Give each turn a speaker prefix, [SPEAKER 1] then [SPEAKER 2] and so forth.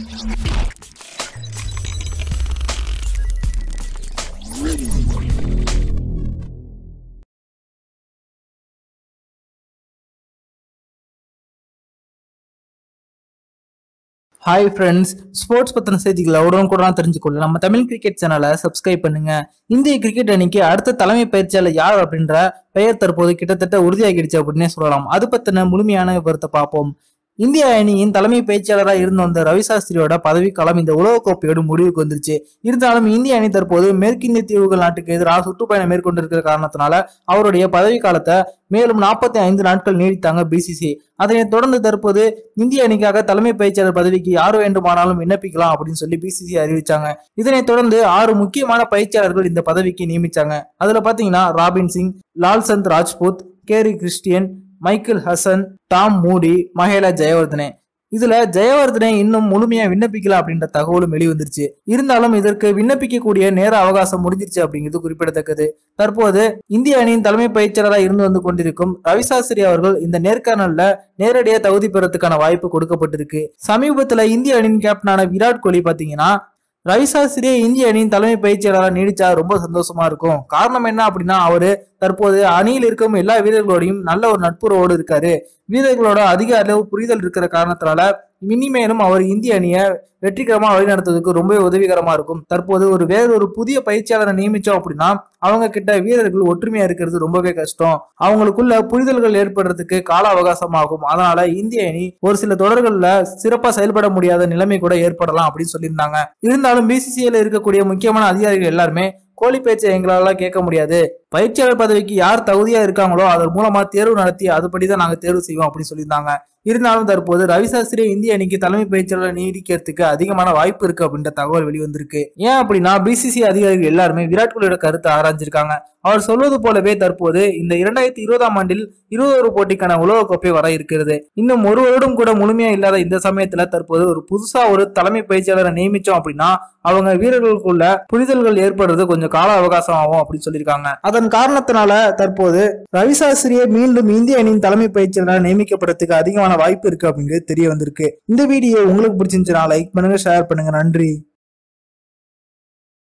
[SPEAKER 1] hi friends sports பத்தின செய்திகளை உடனுக்குடன் தெரிஞ்சுக்கொள்ள நம்ம தமிழ் கிரிக்கெட் சேனலை சப்ஸ்கிரைப் பண்ணுங்க இந்திய கிரிக்கெட் அணிக்கு அடுத்த தலைமை பயிற்சியாளர் யார் அப்படின்ற பெயர் தற்போது கிட்டத்தட்ட உறுதியாகிடுச்சு அப்படின்னே சொல்லலாம் அது பத்தின முழுமையான விவரத்தை பார்ப்போம் இந்திய அணியின் தலைமை பயிற்சியாளராக இருந்து வந்த ரவி சாஸ்திரியோட பதவிக்காலம் இந்த உலகக்கோப்பையோடு முடிவுக்கு வந்துருச்சு இருந்தாலும் இந்திய அணி தற்போது மேற்கிந்திய தீவுகள் நாட்டுக்கு எதிராக சுற்றுப்பயணம் மேற்கொண்டிருக்கிற காரணத்தினால அவருடைய பதவி காலத்தை மேலும் நாற்பத்தி ஐந்து நாட்கள் நீடித்தாங்க பிசிசி அதனைத் தொடர்ந்து தற்போது இந்திய அணிக்காக தலைமை பயிற்சியாளர் பதவிக்கு யார் வேண்டுமானாலும் விண்ணப்பிக்கலாம் அப்படின்னு சொல்லி பிசிசி அறிவிச்சாங்க இதனைத் தொடர்ந்து ஆறு முக்கியமான பயிற்சியாளர்கள் இந்த பதவிக்கு நியமிச்சாங்க அதுல பாத்தீங்கன்னா Robin Singh Lalchand Rajput Gary Kirsten Michael Hussey Tom Moody Mahela Jayawardene இதுல ஜெயவர்தனை இன்னும் முழுமையா விண்ணப்பிக்கல அப்படின்ற தகவலும் வெளிவந்துருச்சு இருந்தாலும் இதற்கு விண்ணப்பிக்கக்கூடிய நேர அவகாசம் முடிஞ்சிருச்சு அப்படிங்கிறது குறிப்பிடத்தக்கது தற்போது இந்திய அணியின் தலைமை பயிற்சியாளராக இருந்து வந்து கொண்டிருக்கும் ரவிசாஸ்திரி அவர்கள் இந்த நேர்காணல்ல நேரடியா தகுதி பெறத்துக்கான வாய்ப்பு கொடுக்கப்பட்டிருக்கு சமீபத்துல இந்திய அணியின் கேப்டனான விராட் கோலி பாத்தீங்கன்னா ரவிசாஸ்திரியே இந்திய அணியின் தலைமை பயிற்சியாளராக நீடிச்சா ரொம்ப சந்தோஷமா இருக்கும் காரணம் என்ன அப்படின்னா அவரு தற்போது அணியில் இருக்கும் எல்லா வீரர்களோடையும் நல்ல ஒரு நட்புறவோடு இருக்காரு வீரர்களோட அதிக அளவு புரிதல் இருக்கிற காரணத்தினால இனிமேலும் அவர் இந்திய அணியை வெற்றிகரமா வழிநடத்துவதற்கு ரொம்பவே உதவிகரமா இருக்கும் தற்போது ஒரு வேற ஒரு புதிய பயிற்சியாளரை நியமிச்சோம் அப்படின்னா அவங்க கிட்ட வீரர்கள் ஒற்றுமையா இருக்கிறது ரொம்பவே கஷ்டம் அவங்களுக்குள்ள புரிதல்கள் ஏற்படுறதுக்கு கால அவகாசம் ஆகும் அதனால இந்திய அணி ஒரு சில தொடர்கள்ல சிறப்பா செயல்பட முடியாத நிலைமை கூட ஏற்படலாம் அப்படின்னு சொல்லியிருந்தாங்க இருந்தாலும் பிசிசிஐல இருக்கக்கூடிய முக்கியமான அதிகாரிகள் எல்லாருமே கோழி பேச்சை எங்களால கேட்க முடியாது பயிற்சியாளர் பதவிக்கு யார் தகுதியா இருக்காங்களோ அதன் மூலமா தேர்வு நடத்தி அதுபடிதான் நாங்க தேர்வு செய்வோம் அப்படின்னு சொல்லியிருந்தாங்க இருந்தாலும் தற்போது ரவிசாஸ்திரி இந்திய அணிக்கு தலைமை பயிற்சியாளர் நீடிக்கிறதுக்கு அதிகமான வாய்ப்பு இருக்கு அப்படின்ற தகவல் வெளிவந்திருக்கு ஏன் அப்படின்னா பிசிசி அதிகாரிகள் எல்லாருமே விராட் கோலியோட கருத்தை ஆராய்ஞ்சிருக்காங்க அவர் சொல்வது போலவே தற்போது இந்த இரண்டாயிரத்தி இருபதாம் ஆண்டில் இருபது ஒரு போட்டிக்கான உலகக்கோப்பை வர இருக்கிறது இன்னும் ஒரு வருடம் கூட முழுமையா இல்லாத இந்த சமயத்துல தற்போது ஒரு புதுசா ஒரு தலைமை பயிற்சியாளரை நியமிச்சோம் அப்படின்னா அவங்க வீரர்களுக்குள்ள புரிதல்கள் ஏற்படுறது கொஞ்சம் கால அவகாசம் ஆகும் அப்படின்னு சொல்லியிருக்காங்க அதன் காரணத்தினால தற்போது ரவிசாஸ்திரியை மீண்டும் இந்திய அணியின் தலைமை பயிற்சியாளராக நியமிக்கப்படுறதுக்கு அதிகமான வாய்ப்பு இருக்கு அப்படிங்கிறது தெரிய வந்திருக்கு இந்த வீடியோ உங்களுக்கு பிடிச்சிருந்துச்சுன்னா லைக் பண்ணுங்க ஷேர் பண்ணுங்க நன்றி